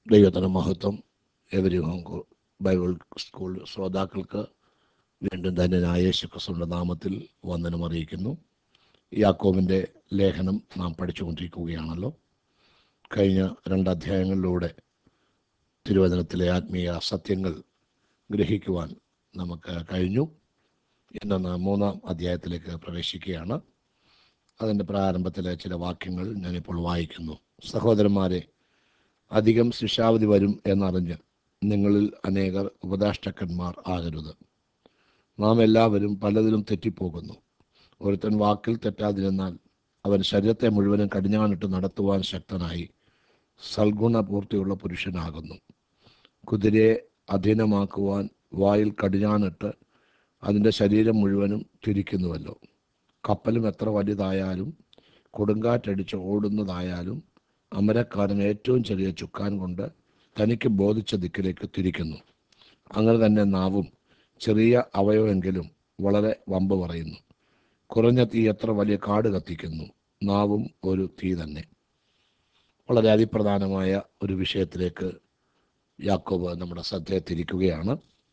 ദൈവത്തിന് മഹത്വം every Bible school ശ്രോതാക്കൾക്ക് വീണ്ടും ധന്യനായ യേശുക്രിസ്തുവിൻ്റെ നാമത്തിൽ വന്ദനം അറിയിക്കുന്നു യാക്കോബിൻ്റെ ലേഖനം നാം പഠിച്ചുകൊണ്ടിരിക്കുകയാണല്ലോ കഴിഞ്ഞ രണ്ട് അധ്യായങ്ങളിലൂടെ തിരുവചനത്തിലെ ആത്മീയ സത്യങ്ങൾ ഗ്രഹിക്കുവാൻ നമുക്ക് കഴിഞ്ഞു ഇന്ന് മൂന്നാം അധ്യായത്തിലേക്ക് പ്രവേശിക്കുകയാണ് അതിൻ്റെ പ്രാരംഭത്തിലെ ചില വാക്യങ്ങൾ ഞാനിപ്പോൾ വായിക്കുന്നു സഹോദരന്മാരെ അധികം ശിക്ഷാവധി വരും എന്നറിഞ്ഞ് നിങ്ങളിൽ അനേകർ ഉപദേഷ്ടാക്കന്മാർ ആകരുത് നാം എല്ലാവരും പലതിലും തെറ്റിപ്പോകുന്നു ഒരുത്തൻ വാക്കിൽ തെറ്റാതിരുന്നാൽ അവൻ ശരീരത്തെ മുഴുവനും കടിഞ്ഞാണിട്ട് നടത്തുവാൻ ശക്തനായി സൽഗുണപൂർത്തിയുള്ള പുരുഷനാകുന്നു കുതിരയെ അധീനമാക്കുവാൻ വായിൽ കടിഞ്ഞാണിട്ട് അതിൻ്റെ ശരീരം മുഴുവനും തിരിക്കുന്നുവല്ലോ കപ്പലും എത്ര വലുതായാലും കൊടുങ്കാറ്റടിച്ച് ഓടുന്നതായാലും അമരക്കാരൻ ഏറ്റവും ചെറിയ ചുക്കാൻ കൊണ്ട് തനിക്ക് ബോധിച്ച ദിക്കിലേക്ക് തിരിക്കുന്നു അങ്ങനെ തന്നെ നാവും ചെറിയ അവയവമെങ്കിലും വളരെ വമ്പ് പറയുന്നു കുറഞ്ഞ തീ എത്ര വലിയ കാട് കത്തിക്കുന്നു നാവും ഒരു തീ തന്നെ വളരെ അതിപ്രധാനമായ ഒരു വിഷയത്തിലേക്ക് യാക്കോബ് നമ്മുടെ ശ്രദ്ധയെ തിരിക്കുകയാണ്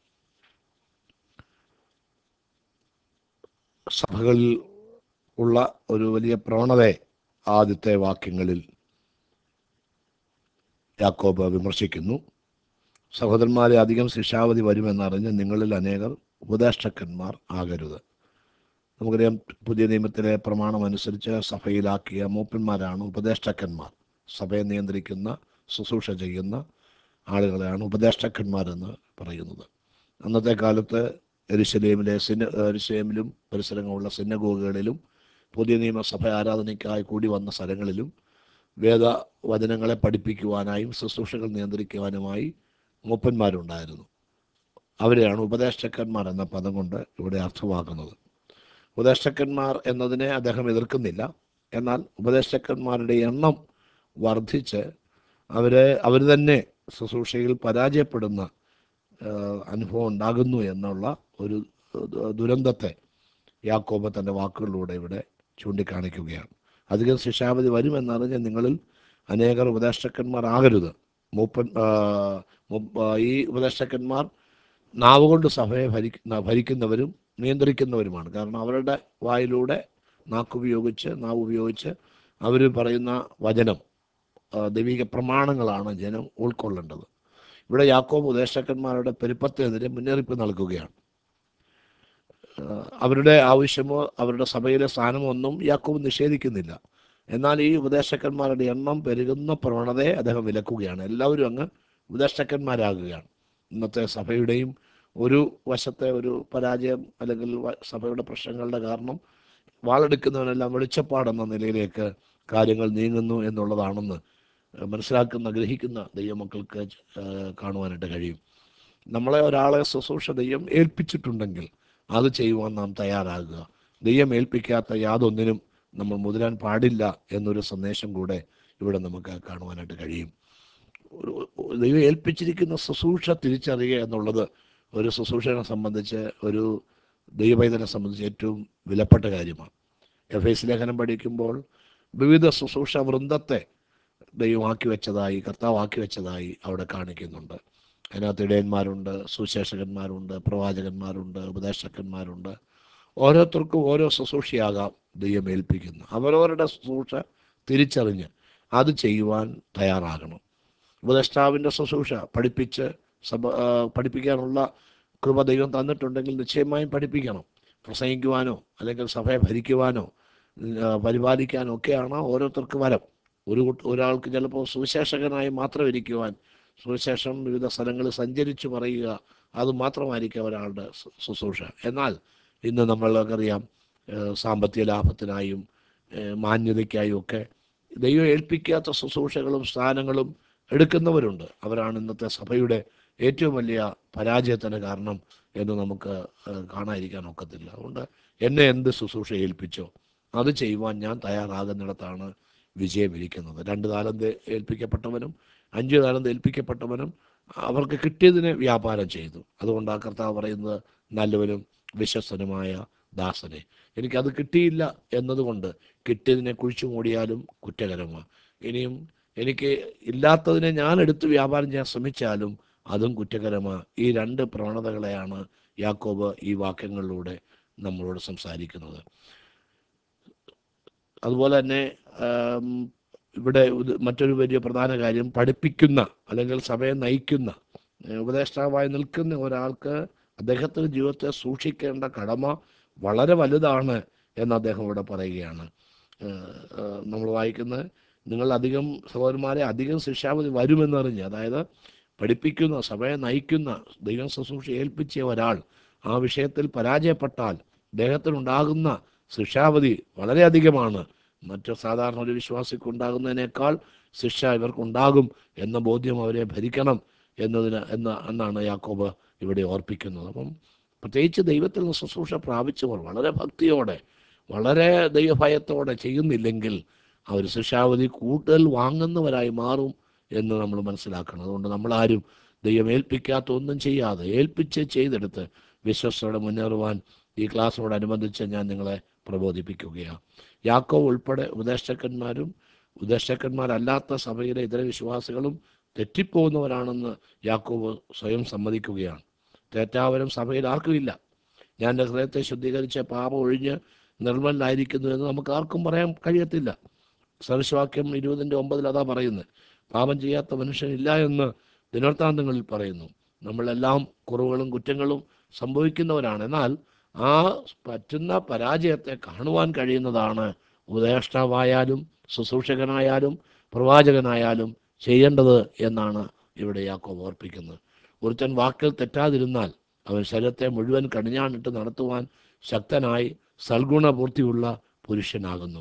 സഭകളിൽ ഉള്ള ഒരു വലിയ പ്രവണതയെ ആദ്യത്തെ വാക്യങ്ങളിൽ യാക്കോബ് വിമർശിക്കുന്നു സഹോദരന്മാരെ അധികം ശിക്ഷാവധി വരുമെന്നറിഞ്ഞ് നിങ്ങളിൽ അനേകർ ഉപദേഷ്ടക്കന്മാർ ആകരുത് നമുക്കറിയാം പുതിയ നിയമത്തിലെ പ്രമാണം അനുസരിച്ച് സഭയിലാക്കിയ മൂപ്പന്മാരാണ് ഉപദേഷ്ടക്കന്മാർ സഭയെ നിയന്ത്രിക്കുന്ന ശുശ്രൂഷ ചെയ്യുന്ന ആളുകളെയാണ് ഉപദേഷ്ടക്കന്മാരെന്ന് പറയുന്നത് അന്നത്തെ കാലത്ത് എരുശലേമിലെ സിന എരുശലേമിലും പരിസരങ്ങളുള്ള സിന്നഗോഗുകളിലും പുതിയ നിയമസഭ ആരാധനയ്ക്കായി കൂടി വന്ന സ്ഥലങ്ങളിലും വേദവചനങ്ങളെ പഠിപ്പിക്കുവാനായും ശുശ്രൂഷകൾ നിയന്ത്രിക്കുവാനുമായി മൂപ്പന്മാരുണ്ടായിരുന്നു അവരെയാണ് ഉപദേഷ്ടക്കന്മാർ എന്ന പദം കൊണ്ട് ഇവിടെ അർത്ഥമാക്കുന്നത് ഉപദേഷ്ടക്കന്മാർ എന്നതിനെ അദ്ദേഹം എതിർക്കുന്നില്ല എന്നാൽ ഉപദേഷ്ടക്കന്മാരുടെ എണ്ണം വർദ്ധിച്ച് അവരെ അവർ തന്നെ ശുശ്രൂഷയിൽ പരാജയപ്പെടുന്ന അനുഭവം ഉണ്ടാകുന്നു എന്നുള്ള ഒരു ദുരന്തത്തെ യാക്കോബ തൻ്റെ വാക്കുകളിലൂടെ ഇവിടെ ചൂണ്ടിക്കാണിക്കുകയാണ് അധികം ശിക്ഷാവധി വരുമെന്നറിഞ്ഞ് നിങ്ങളിൽ അനേകർ ഉപദേഷ്ടക്കന്മാർ ആകരുത് മൂപ്പൻ ഈ ഉപദേഷ്ടക്കന്മാർ നാവ് കൊണ്ട് സഭയെ ഭരിക്കുന്ന ഭരിക്കുന്നവരും നിയന്ത്രിക്കുന്നവരുമാണ് കാരണം അവരുടെ വായിലൂടെ നാക്കുപയോഗിച്ച് നാവ് ഉപയോഗിച്ച് അവർ പറയുന്ന വചനം ദൈവിക പ്രമാണങ്ങളാണ് ജനം ഉൾക്കൊള്ളേണ്ടത് ഇവിടെ യാക്കോബ് ഉപദേഷ്ടക്കന്മാരുടെ പെരുപ്പത്തിനെതിരെ മുന്നറിയിപ്പ് നൽകുകയാണ് അവരുടെ ആവശ്യമോ അവരുടെ സഭയിലെ സ്ഥാനമോ ഒന്നും യാക്കോബ് നിഷേധിക്കുന്നില്ല എന്നാൽ ഈ ഉപദേഷ്ടക്കന്മാരുടെ എണ്ണം പെരുകുന്ന പ്രവണതയെ അദ്ദേഹം വിലക്കുകയാണ് എല്ലാവരും അങ്ങ് ഉപദേഷ്ടക്കന്മാരാകുകയാണ് ഇന്നത്തെ സഭയുടെയും ഒരു വശത്തെ ഒരു പരാജയം അല്ലെങ്കിൽ സഭയുടെ പ്രശ്നങ്ങളുടെ കാരണം വാളെടുക്കുന്നവനെല്ലാം വെളിച്ചപ്പാടെന്ന നിലയിലേക്ക് കാര്യങ്ങൾ നീങ്ങുന്നു എന്നുള്ളതാണെന്ന് മനസ്സിലാക്കുന്ന ഗ്രഹിക്കുന്ന ദൈവമക്കൾക്ക് കാണുവാനായിട്ട് കഴിയും നമ്മളെ ഒരാളെ ശുശ്രൂഷ ദൈവം ഏൽപ്പിച്ചിട്ടുണ്ടെങ്കിൽ അത് ചെയ്യുവാൻ നാം തയ്യാറാകുക ദൈവം ഏൽപ്പിക്കാത്ത യാതൊന്നിനും നമ്മൾ മുതിരാൻ പാടില്ല എന്നൊരു സന്ദേശം കൂടെ ഇവിടെ നമുക്ക് കാണുവാനായിട്ട് കഴിയും ദൈവം ഏൽപ്പിച്ചിരിക്കുന്ന ശുശ്രൂഷ തിരിച്ചറിയുക എന്നുള്ളത് ഒരു ശുശ്രൂഷനെ സംബന്ധിച്ച് ഒരു ദൈവവൈദ്യനെ സംബന്ധിച്ച് ഏറ്റവും വിലപ്പെട്ട കാര്യമാണ് എഫ് എസ് ലേഖനം പഠിക്കുമ്പോൾ വിവിധ ശുശ്രൂഷ വൃന്ദത്തെ ദൈവമാക്കി വെച്ചതായി കർത്താവാക്കി വെച്ചതായി അവിടെ കാണിക്കുന്നുണ്ട് അതിനകത്ത് ഇടയന്മാരുണ്ട് സുശേഷകന്മാരുണ്ട് പ്രവാചകന്മാരുണ്ട് ഉപദേശകന്മാരുണ്ട് ഓരോരുത്തർക്കും ഓരോ ശുശ്രൂഷയാകാം ദൈവം ഏൽപ്പിക്കുന്നു അവരവരുടെ ശുശ്രൂഷ തിരിച്ചറിഞ്ഞ് അത് ചെയ്യുവാൻ തയ്യാറാകണം ഉപദേഷ്ടാവിൻ്റെ ശുശ്രൂഷ പഠിപ്പിച്ച് സഭ പഠിപ്പിക്കാനുള്ള കൃപ ദൈവം തന്നിട്ടുണ്ടെങ്കിൽ നിശ്ചയമായും പഠിപ്പിക്കണം പ്രസംഗിക്കുവാനോ അല്ലെങ്കിൽ സഭയെ ഭരിക്കുവാനോ പരിപാലിക്കാനോ ഒക്കെയാണ് ഓരോരുത്തർക്ക് വരം ഒരു ഒരാൾക്ക് ചിലപ്പോൾ സുവിശേഷകനായി മാത്രം ഇരിക്കുവാൻ സുവിശേഷം വിവിധ സ്ഥലങ്ങളിൽ സഞ്ചരിച്ചു പറയുക അത് മാത്രമായിരിക്കും ഒരാളുടെ ശുശ്രൂഷ എന്നാൽ ഇന്ന് നമ്മൾക്കറിയാം സാമ്പത്തിക ലാഭത്തിനായും മാന്യതയ്ക്കായും ഒക്കെ ദൈവം ഏൽപ്പിക്കാത്ത ശുശ്രൂഷകളും സ്ഥാനങ്ങളും എടുക്കുന്നവരുണ്ട് അവരാണ് ഇന്നത്തെ സഭയുടെ ഏറ്റവും വലിയ പരാജയത്തിന് കാരണം എന്ന് നമുക്ക് കാണാതിരിക്കാൻ ഒക്കത്തില്ല അതുകൊണ്ട് എന്നെ എന്ത് ശുശ്രൂഷ ഏൽപ്പിച്ചോ അത് ചെയ്യുവാൻ ഞാൻ തയ്യാറാകുന്നിടത്താണ് വിജയം ഇരിക്കുന്നത് രണ്ട് താലന്ത് ഏൽപ്പിക്കപ്പെട്ടവനും അഞ്ച് താലന്ത് ഏൽപ്പിക്കപ്പെട്ടവനും അവർക്ക് കിട്ടിയതിനെ വ്യാപാരം ചെയ്തു അതുകൊണ്ട് ആ കർത്താവ് പറയുന്നത് നല്ലവനും വിശ്വസ്തനുമായ ദാസനെ എനിക്കത് കിട്ടിയില്ല എന്നതുകൊണ്ട് കിട്ടിയതിനെ കുഴിച്ചു മൂടിയാലും കുറ്റകരമാണ് ഇനിയും എനിക്ക് ഇല്ലാത്തതിനെ ഞാൻ എടുത്ത് വ്യാപാരം ചെയ്യാൻ ശ്രമിച്ചാലും അതും കുറ്റകരമാണ് ഈ രണ്ട് പ്രവണതകളെയാണ് യാക്കോബ് ഈ വാക്യങ്ങളിലൂടെ നമ്മളോട് സംസാരിക്കുന്നത് അതുപോലെ തന്നെ ആം, ഇവിടെ ഇത് മറ്റൊരു വലിയ പ്രധാന കാര്യം പഠിപ്പിക്കുന്ന അല്ലെങ്കിൽ സഭയെ നയിക്കുന്ന ഏഹ്, ഉപദേഷ്ടാവായി നിൽക്കുന്ന ഒരാൾക്ക് അദ്ദേഹത്തിൻ്റെ ജീവിതത്തെ സൂക്ഷിക്കേണ്ട കടമ വളരെ വലുതാണ് എന്ന് അദ്ദേഹം ഇവിടെ പറയുകയാണ് നമ്മൾ വായിക്കുന്നത് നിങ്ങൾ അധികം സഹോദരന്മാരെ അധികം ശിക്ഷാവധി വരുമെന്നറിഞ്ഞ് അതായത് പഠിപ്പിക്കുന്ന സഭയെ നയിക്കുന്ന ദൈവം ശുശ്രൂഷ ഏൽപ്പിച്ച ഒരാൾ ആ വിഷയത്തിൽ പരാജയപ്പെട്ടാൽ അദ്ദേഹത്തിനുണ്ടാകുന്ന ശിക്ഷാവധി വളരെയധികമാണ് മറ്റു സാധാരണ ഒരു വിശ്വാസിക്ക് ഉണ്ടാകുന്നതിനേക്കാൾ ശിക്ഷ ഇവർക്കുണ്ടാകും എന്ന ബോധ്യം അവരെ ഭരിക്കണം എന്നതിന് എന്ന എന്നാണ് യാക്കോബ് ഇവിടെ ഓർപ്പിക്കുന്നത് അപ്പം പ്രത്യേകിച്ച് ദൈവത്തിൽ നിന്ന് ശുശ്രൂഷ പ്രാപിച്ചവർ വളരെ ഭക്തിയോടെ വളരെ ദൈവഭയത്തോടെ ചെയ്യുന്നില്ലെങ്കിൽ അവർ ശിക്ഷാവധി കൂടുതൽ വാങ്ങുന്നവരായി മാറും എന്ന് നമ്മൾ മനസ്സിലാക്കണം അതുകൊണ്ട് നമ്മളാരും ദൈവം ഏൽപ്പിക്കാത്ത ഒന്നും ചെയ്യാതെ ഏൽപ്പിച്ച് ചെയ്തെടുത്ത് വിശ്വസ്തയോടെ മുന്നേറുവാൻ ഈ ക്ലാസ്സിനോടനുബന്ധിച്ച് ഞാൻ നിങ്ങളെ പ്രബോധിപ്പിക്കുകയാണ് യാക്കോവ് ഉൾപ്പെടെ ഉപദേഷ്ടക്കന്മാരും ഉപദേഷ്ടക്കന്മാരല്ലാത്ത സഭയിലെ ഇതര വിശ്വാസികളും തെറ്റിപ്പോകുന്നവരാണെന്ന് യാക്കോവ് സ്വയം സമ്മതിക്കുകയാണ് തെറ്റാവരം സഭയിൽ ആർക്കുമില്ല ഞാൻ എൻ്റെ ഹൃദയത്തെ ശുദ്ധീകരിച്ച പാപം ഒഴിഞ്ഞ് നിർമ്മലായിരിക്കുന്നു എന്ന് നമുക്ക് ആർക്കും പറയാൻ കഴിയത്തില്ല സദൃശവാക്യം ഇരുപതിൻ്റെ ഒമ്പതിൽ അതാ പറയുന്നത് പാപം ചെയ്യാത്ത മനുഷ്യനില്ല എന്ന് ദിനവൃത്താന്തങ്ങളിൽ പറയുന്നു നമ്മളെല്ലാം കുറവുകളും കുറ്റങ്ങളും സംഭവിക്കുന്നവരാണ് എന്നാൽ ആ പറ്റുന്ന പരാജയത്തെ കാണുവാൻ കഴിയുന്നതാണ് ഉപദേഷ്ടാവായാലും ശുശ്രൂഷകനായാലും പ്രവാചകനായാലും ചെയ്യേണ്ടത് എന്നാണ് ഇവിടെ യാക്കോബ് ഓർപ്പിക്കുന്നത് ഒരുത്തൻ വാക്കിൽ തെറ്റാതിരുന്നാൽ അവൻ ശരീരത്തെ മുഴുവൻ കണിഞ്ഞാണിട്ട് നടത്തുവാൻ ശക്തനായി സൽഗുണപൂർത്തിയുള്ള പുരുഷനാകുന്നു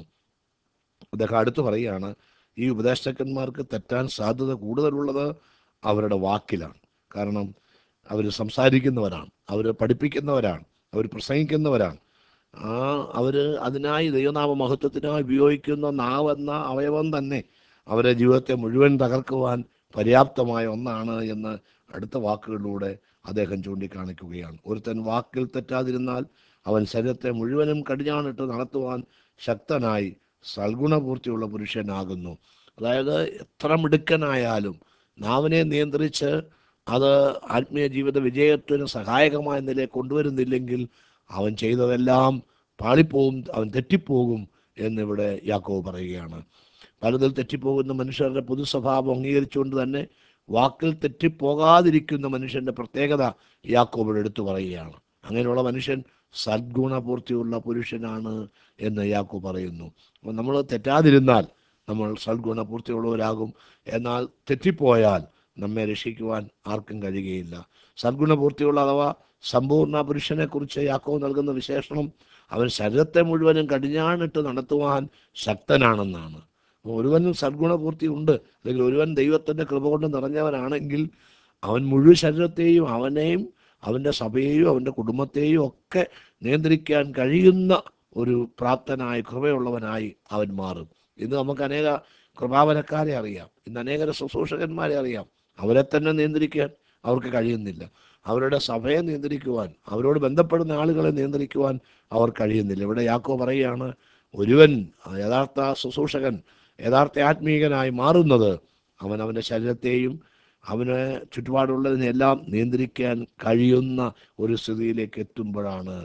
അദ്ദേഹം അടുത്ത് പറയുകയാണ് ഈ ഉപദേഷ്ടക്കന്മാർക്ക് തെറ്റാൻ സാധ്യത കൂടുതലുള്ളത് അവരുടെ വാക്കിലാണ് കാരണം അവർ സംസാരിക്കുന്നവരാണ് അവർ പഠിപ്പിക്കുന്നവരാണ് അവർ പ്രസംഗിക്കുന്നവരാണ് ആ അവർ അതിനായി ദൈവനാമ മഹത്വത്തിനായി ഉപയോഗിക്കുന്ന നാവെന്ന അവയവം തന്നെ അവരെ ജീവിതത്തെ മുഴുവൻ തകർക്കുവാൻ പര്യാപ്തമായ ഒന്നാണ് എന്ന് അടുത്ത വാക്കുകളിലൂടെ അദ്ദേഹം ചൂണ്ടിക്കാണിക്കുകയാണ് ഒരുത്തൻ വാക്കിൽ തെറ്റാതിരുന്നാൽ അവൻ ശരീരത്തെ മുഴുവനും കടിഞ്ഞാണിട്ട് നടത്തുവാൻ ശക്തനായി സൽഗുണപൂർത്തിയുള്ള പുരുഷനാകുന്നു അതായത് എത്ര മിടുക്കനായാലും നാവിനെ നിയന്ത്രിച്ച് അത് ആത്മീയ ജീവിത വിജയത്തിന് സഹായകമായ നിലയെ കൊണ്ടുവരുന്നില്ലെങ്കിൽ അവൻ ചെയ്തതെല്ലാം പാളിപ്പോകും അവൻ തെറ്റിപ്പോകും എന്നിവിടെ യാക്കോവ് പറയുകയാണ് പലതിൽ തെറ്റിപ്പോകുന്ന മനുഷ്യരുടെ പൊതു സ്വഭാവം അംഗീകരിച്ചുകൊണ്ട് തന്നെ വാക്കിൽ തെറ്റിപ്പോകാതിരിക്കുന്ന മനുഷ്യന്റെ പ്രത്യേകത യാക്കോബിൽ എടുത്തു പറയുകയാണ് അങ്ങനെയുള്ള മനുഷ്യൻ സദ്ഗുണപൂർത്തിയുള്ള പുരുഷനാണ് എന്ന് യാക്കോ പറയുന്നു അപ്പോൾ നമ്മൾ തെറ്റാതിരുന്നാൽ നമ്മൾ സദ്ഗുണപൂർത്തിയുള്ളവരാകും എന്നാൽ തെറ്റിപ്പോയാൽ നമ്മെ രക്ഷിക്കുവാൻ ആർക്കും കഴിയുകയില്ല സദ്ഗുണപൂർത്തിയുള്ള അഥവാ സമ്പൂർണ്ണ പുരുഷനെ കുറിച്ച് യാക്കോ നൽകുന്ന വിശേഷണം അവൻ ശരീരത്തെ മുഴുവനും കടിഞ്ഞാണിട്ട് നടത്തുവാൻ ശക്തനാണെന്നാണ് അപ്പോൾ ഒരുവനും സദ്ഗുണപൂർത്തി ഉണ്ട് അല്ലെങ്കിൽ ഒരുവൻ ദൈവത്തിൻ്റെ കൃപ കൊണ്ട് നിറഞ്ഞവനാണെങ്കിൽ അവൻ മുഴുവൻ ശരീരത്തെയും അവനെയും അവൻ്റെ സഭയെയും അവൻ്റെ കുടുംബത്തെയും ഒക്കെ നിയന്ത്രിക്കാൻ കഴിയുന്ന ഒരു പ്രാപ്തനായി കൃപയുള്ളവനായി അവൻ മാറും ഇന്ന് നമുക്ക് അനേക കൃപാവനക്കാരെ അറിയാം ഇന്ന് അനേക ശുശ്രൂഷകന്മാരെ അറിയാം അവരെ തന്നെ നിയന്ത്രിക്കാൻ അവർക്ക് കഴിയുന്നില്ല അവരുടെ സഭയെ നിയന്ത്രിക്കുവാൻ അവരോട് ബന്ധപ്പെടുന്ന ആളുകളെ നിയന്ത്രിക്കുവാൻ അവർ കഴിയുന്നില്ല ഇവിടെ യാക്കോ പറയുകയാണ് ഒരുവൻ യഥാർത്ഥ ശുശ്രൂഷകൻ യഥാർത്ഥ ആത്മീയനായി മാറുന്നത് അവൻ അവൻ്റെ ശരീരത്തെയും അവന് ചുറ്റുപാടുള്ളതിനെല്ലാം നിയന്ത്രിക്കാൻ കഴിയുന്ന ഒരു സ്ഥിതിയിലേക്ക് എത്തുമ്പോഴാണ്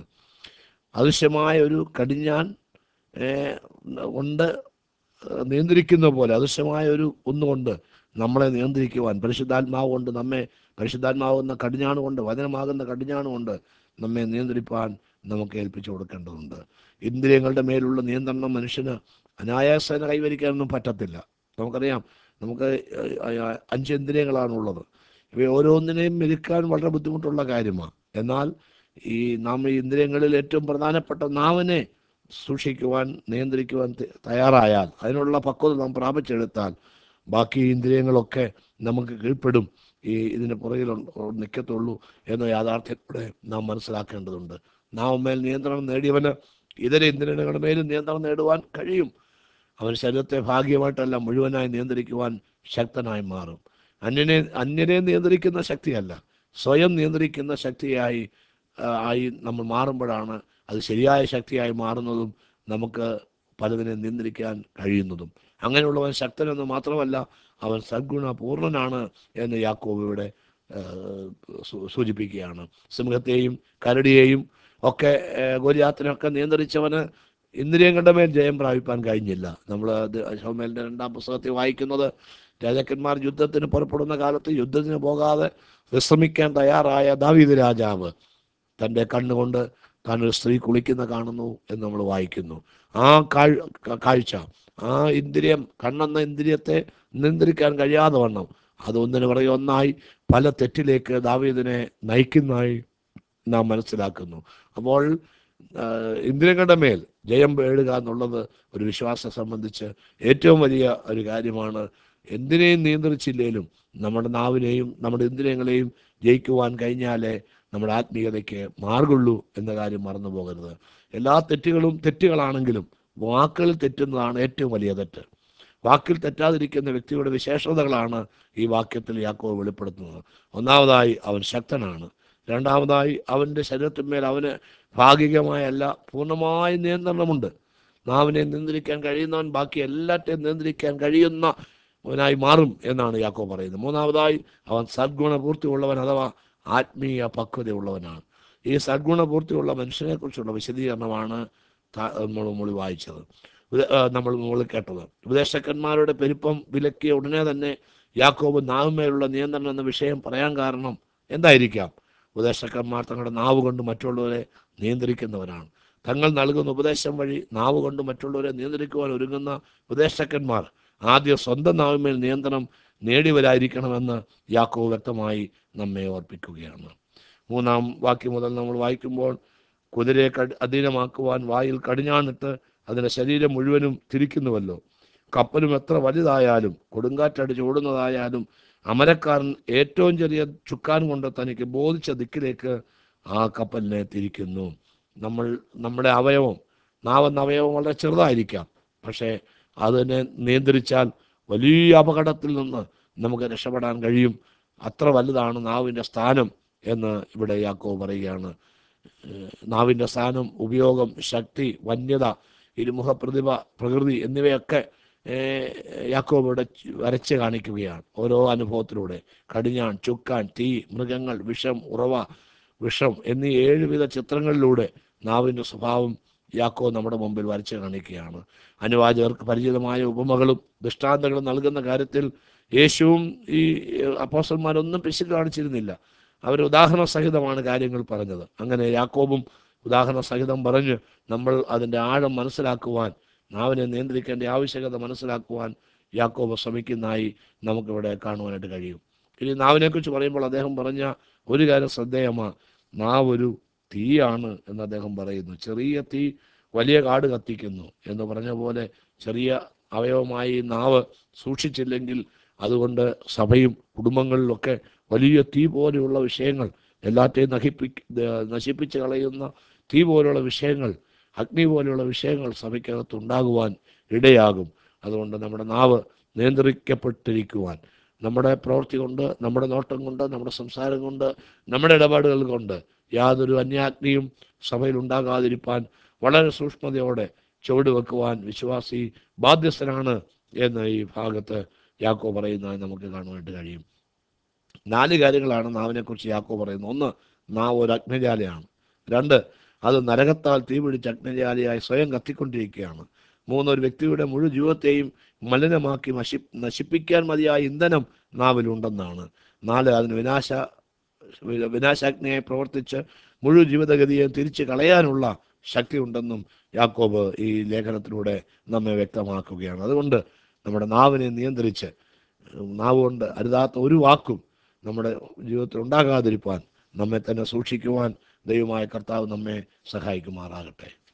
ആവശ്യമായ ഒരു കടിഞ്ഞാൻ ഏഹ്, കൊണ്ട് ഏഹ്, നിയന്ത്രിക്കുന്ന പോലെ അദൃശ്യമായ ഒരു ഒന്നുകൊണ്ട് നമ്മളെ നിയന്ത്രിക്കുവാൻ പരിശുദ്ധാത്മാവ് കൊണ്ട് നമ്മെ പരിശുദ്ധാത്മാവുന്ന കടിഞ്ഞാണ് കൊണ്ട് വചനമാകുന്ന കടിഞ്ഞാണ് കൊണ്ട് നമ്മെ നിയന്ത്രിപ്പാൻ നമുക്ക് ഏൽപ്പിച്ചു കൊടുക്കേണ്ടതുണ്ട് ഇന്ദ്രിയങ്ങളുടെ മേലുള്ള നിയന്ത്രണം മനുഷ്യന് അനായാസേന കൈവരിക്കാനൊന്നും പറ്റത്തില്ല നമുക്കറിയാം നമുക്ക് ഏഹ്, ഏഹ്, അഞ്ച് ഇന്ദ്രിയങ്ങളാണുള്ളത് ഇവ ഓരോന്നിനെയും മെരുക്കാൻ വളരെ ബുദ്ധിമുട്ടുള്ള കാര്യമാണ് എന്നാൽ ഈ നാം ഈ ഇന്ദ്രിയങ്ങളിൽ ഏറ്റവും പ്രധാനപ്പെട്ട നാവിനെ സൂക്ഷിക്കുവാൻ നിയന്ത്രിക്കുവാൻ ത- തയ്യാറായാൽ അതിനുള്ള പക്വത നാം പ്രാപിച്ചെടുത്താൽ ബാക്കി ഇന്ദ്രിയങ്ങളൊക്കെ നമുക്ക് കീഴ്പ്പെടും ഈ ഇതിന് പുറകിൽ നിൽക്കത്തുള്ളൂ എന്ന യാഥാർത്ഥ്യത്തോടെ നാം മനസ്സിലാക്കേണ്ടതുണ്ട് നാം മേൽ നിയന്ത്രണം നേടിയവന് ഇതര ഇന്ദ്രിയങ്ങളുടെ മേലും നിയന്ത്രണം നേടുവാൻ കഴിയും അവൻ ശരീരത്തെ ഭാഗ്യമായിട്ടല്ല മുഴുവനായി നിയന്ത്രിക്കുവാൻ ശക്തനായി മാറും അന്യനെ അന്യനെ നിയന്ത്രിക്കുന്ന ശക്തിയല്ല സ്വയം നിയന്ത്രിക്കുന്ന ശക്തിയായി ആ, ആയി നമ്മൾ മാറുമ്പോഴാണ് അത് ശരിയായ ശക്തിയായി മാറുന്നതും നമുക്ക് പലതിനെ നിയന്ത്രിക്കാൻ കഴിയുന്നതും അങ്ങനെയുള്ളവൻ ശക്തനെന്ന് മാത്രമല്ല അവൻ സദ്ഗുണപൂർണനാണ് എന്ന് യാക്കോബ് ഇവിടെ ഏഹ്, സൂ- സൂചിപ്പിക്കുകയാണ് സിംഹത്തെയും കരടിയെയും ഒക്കെ ഏഹ്, ഗോലിയാത്തിനൊക്കെ നിയന്ത്രിച്ചവന് ഇന്ദ്രിയങ്ങളുടെ മേൽ ജയം പ്രാപിപ്പാൻ കഴിഞ്ഞില്ല നമ്മൾ അത് ശോമേലിന്റെ രണ്ടാം പുസ്തകത്തിൽ വായിക്കുന്നത് രാജാക്കന്മാർ യുദ്ധത്തിന് പുറപ്പെടുന്ന കാലത്ത് യുദ്ധത്തിന് പോകാതെ വിശ്രമിക്കാൻ തയ്യാറായ ദാവീദ് രാജാവ് തൻ്റെ കണ്ണുകൊണ്ട് താൻ ഒരു സ്ത്രീ കുളിക്കുന്ന കാണുന്നു എന്ന് നമ്മൾ വായിക്കുന്നു ആ കാഴ്- ക- കാഴ്ച ആ ഇന്ദ്രിയം കണ്ണെന്ന ഇന്ദ്രിയത്തെ നിയന്ത്രിക്കാൻ കഴിയാതെ വണ്ണം അതൊന്നിന് പുറകെ ഒന്നായി പല തെറ്റിലേക്ക് ദാവീദിനെ നയിക്കുന്നതായി നാം മനസ്സിലാക്കുന്നു അപ്പോൾ ആ, ഇന്ദ്രിയങ്ങളുടെ മേൽ ജയം പേടുക എന്നുള്ളത് ഒരു വിശ്വാസത്തെ സംബന്ധിച്ച് ഏറ്റവും വലിയ ഒരു കാര്യമാണ് എന്തിനേയും നിയന്ത്രിച്ചില്ലേലും നമ്മുടെ നാവിനെയും നമ്മുടെ ഇന്ദ്രിയങ്ങളെയും ജയിക്കുവാൻ കഴിഞ്ഞാലേ നമ്മുടെ ആത്മീയതയ്ക്ക് മാർഗുള്ളൂ എന്ന കാര്യം മറന്നു പോകരുത് എല്ലാ തെറ്റുകളും തെറ്റുകളാണെങ്കിലും വാക്കുകളിൽ തെറ്റുന്നതാണ് ഏറ്റവും വലിയ തെറ്റ് വാക്കിൽ തെറ്റാതിരിക്കുന്ന വ്യക്തിയുടെ വിശേഷതകളാണ് ഈ വാക്യത്തിൽ യാക്കോവ് വെളിപ്പെടുത്തുന്നത് ഒന്നാമതായി അവൻ ശക്തനാണ് രണ്ടാമതായി അവൻ്റെ ശരീരത്തിന്മേൽ അവന് ഭാഗികമായല്ല പൂർണ്ണമായ നിയന്ത്രണമുണ്ട് നാവിനെ നിയന്ത്രിക്കാൻ കഴിയുന്നവൻ ബാക്കി എല്ലാറ്റെയും നിയന്ത്രിക്കാൻ കഴിയുന്ന അവനായി മാറും എന്നാണ് യാക്കോ പറയുന്നത് മൂന്നാമതായി അവൻ സദ്ഗുണപൂർത്തിയുള്ളവൻ അഥവാ ആത്മീയ പക്വതയുള്ളവനാണ് ഈ സദ്ഗുണപൂർത്തിയുള്ള മനുഷ്യനെ കുറിച്ചുള്ള വിശദീകരണമാണ് താ- നമ്മൾ മുകളിൽ വായിച്ചത് ഇത്, ആ, നമ്മൾ മുകളിൽ കേട്ടത് ഉപദേശക്കന്മാരുടെ പെരുപ്പം വിലക്കിയ ഉടനെ തന്നെ യാക്കോബ് നാവുമേലുള്ള നിയന്ത്രണം എന്ന വിഷയം പറയാൻ കാരണം എന്തായിരിക്കാം ഉപദേശക്കന്മാർ തങ്ങളുടെ നാവ് കൊണ്ട് മറ്റുള്ളവരെ നിയന്ത്രിക്കുന്നവരാണ് തങ്ങൾ നൽകുന്ന ഉപദേശം വഴി നാവ് കൊണ്ട് മറ്റുള്ളവരെ നിയന്ത്രിക്കുവാൻ ഒരുങ്ങുന്ന ഉപദേശക്കന്മാർ ആദ്യം സ്വന്തം നാവിന്മേൽ നിയന്ത്രണം നേടിവരായിരിക്കണമെന്ന് യാക്കോവ് വ്യക്തമായി നമ്മെ ഓർപ്പിക്കുകയാണ് മൂന്നാം വാക്യം മുതൽ നമ്മൾ വായിക്കുമ്പോൾ കുതിരയെ കട് അധീനമാക്കുവാൻ വായിൽ കടിഞ്ഞാണിട്ട് അതിൻ്റെ ശരീരം മുഴുവനും തിരിക്കുന്നുവല്ലോ കപ്പലും എത്ര വലുതായാലും കൊടുങ്കാറ്റടിച്ച് ഓടുന്നതായാലും അമരക്കാരൻ ഏറ്റവും ചെറിയ ചുക്കാൻ കൊണ്ട് തനിക്ക് ബോധിച്ച ദിക്കിലേക്ക് ആ കപ്പലിനെ തിരിക്കുന്നു നമ്മൾ നമ്മുടെ അവയവം നാവെന്ന അവയവം വളരെ ചെറുതായിരിക്കാം പക്ഷേ അതിനെ നിയന്ത്രിച്ചാൽ വലിയ അപകടത്തിൽ നിന്ന് നമുക്ക് രക്ഷപ്പെടാൻ കഴിയും അത്ര വലുതാണ് നാവിൻ്റെ സ്ഥാനം എന്ന് ഇവിടെ യാക്കോ പറയുകയാണ് ഏഹ് നാവിൻ്റെ സ്ഥാനം ഉപയോഗം ശക്തി വന്യത ഇരുമുഖ പ്രതിഭ പ്രകൃതി എന്നിവയൊക്കെ ഏഹ് യാക്കോബ് ഇവിടെ ച് വരച്ച് കാണിക്കുകയാണ് ഓരോ അനുഭവത്തിലൂടെ കടിഞ്ഞാൺ ചുക്കാൻ തീ മൃഗങ്ങൾ വിഷം ഉറവ വിഷം എന്നീ ഏഴുവിധ ചിത്രങ്ങളിലൂടെ നാവിൻ്റെ സ്വഭാവം യാക്കോ നമ്മുടെ മുമ്പിൽ വരച്ച് കാണിക്കുകയാണ് അനുവാചകർക്ക് പരിചിതമായ ഉപമകളും ദൃഷ്ടാന്തങ്ങളും നൽകുന്ന കാര്യത്തിൽ യേശുവും ഈ അപ്പോസ്റ്റന്മാരൊന്നും പിശുക്ക് കാണിച്ചിരുന്നില്ല അവർ ഉദാഹരണ സഹിതമാണ് കാര്യങ്ങൾ പറഞ്ഞത് അങ്ങനെ യാക്കോബും ഉദാഹരണ സഹിതം പറഞ്ഞ് നമ്മൾ അതിൻ്റെ ആഴം മനസ്സിലാക്കുവാൻ നാവിനെ നിയന്ത്രിക്കേണ്ട ആവശ്യകത മനസ്സിലാക്കുവാൻ യാക്കോബ് ശ്രമിക്കുന്നതായി നമുക്കിവിടെ കാണുവാനായിട്ട് കഴിയും ഇനി നാവിനെക്കുറിച്ച് പറയുമ്പോൾ അദ്ദേഹം പറഞ്ഞ ഒരു കാര്യം ശ്രദ്ധേയമാണ് നാവ് ഒരു തീയാണ് എന്ന് അദ്ദേഹം പറയുന്നു ചെറിയ തീ വലിയ കാട് കത്തിക്കുന്നു എന്ന് പറഞ്ഞ പോലെ ചെറിയ അവയവമായി നാവ് സൂക്ഷിച്ചില്ലെങ്കിൽ അതുകൊണ്ട് സഭയും കുടുംബങ്ങളിലൊക്കെ വലിയ തീ പോലെയുള്ള വിഷയങ്ങൾ എല്ലാറ്റെയും നശിപ്പി നശിപ്പിച്ച് കളയുന്ന തീ പോലെയുള്ള വിഷയങ്ങൾ അഗ്നി പോലെയുള്ള വിഷയങ്ങൾ സഭയ്ക്കകത്ത് ഉണ്ടാകുവാൻ ഇടയാകും അതുകൊണ്ട് നമ്മുടെ നാവ് നിയന്ത്രിക്കപ്പെട്ടിരിക്കുവാൻ നമ്മുടെ പ്രവൃത്തി കൊണ്ട് നമ്മുടെ നോട്ടം കൊണ്ട് നമ്മുടെ സംസാരം കൊണ്ട് നമ്മുടെ ഇടപാടുകൾ കൊണ്ട് യാതൊരു അന്യാഗ്നിയും സഭയിൽ ഉണ്ടാകാതിരിക്കാൻ വളരെ സൂക്ഷ്മതയോടെ ചുവട് വെക്കുവാൻ വിശ്വാസി ബാധ്യസ്ഥനാണ് എന്ന് ഈ ഭാഗത്ത് യാക്കോ പറയുന്നതായി നമുക്ക് കാണുവാനായിട്ട് കഴിയും നാല് കാര്യങ്ങളാണ് നാവിനെക്കുറിച്ച് യാക്കോ പറയുന്നത് ഒന്ന് നാവ് ഒരു അഗ്നജാലയാണ് രണ്ട് അത് നരകത്താൽ തീപിടിച്ച് അഗ്നജാലിയായി സ്വയം കത്തിക്കൊണ്ടിരിക്കുകയാണ് മൂന്ന് ഒരു വ്യക്തിയുടെ മുഴു ജീവിതത്തെയും മലിനമാക്കി നശി നശിപ്പിക്കാൻ മതിയായ ഇന്ധനം നാവിലുണ്ടെന്നാണ് നാല് അതിന് വിനാശ വിനാശാഗ്നിയായി പ്രവർത്തിച്ച് മുഴു ജീവിതഗതിയെ തിരിച്ചു കളയാനുള്ള ശക്തി ഉണ്ടെന്നും യാക്കോബ് ഈ ലേഖനത്തിലൂടെ നമ്മെ വ്യക്തമാക്കുകയാണ് അതുകൊണ്ട് നമ്മുടെ നാവിനെ നിയന്ത്രിച്ച് നാവ് കൊണ്ട് അരുതാത്ത ഒരു വാക്കും നമ്മുടെ ജീവിതത്തിൽ ഉണ്ടാകാതിരിക്കാൻ നമ്മെ തന്നെ സൂക്ഷിക്കുവാൻ ദൈവമായ കർത്താവ് നമ്മെ സഹായിക്കുമാറാകട്ടെ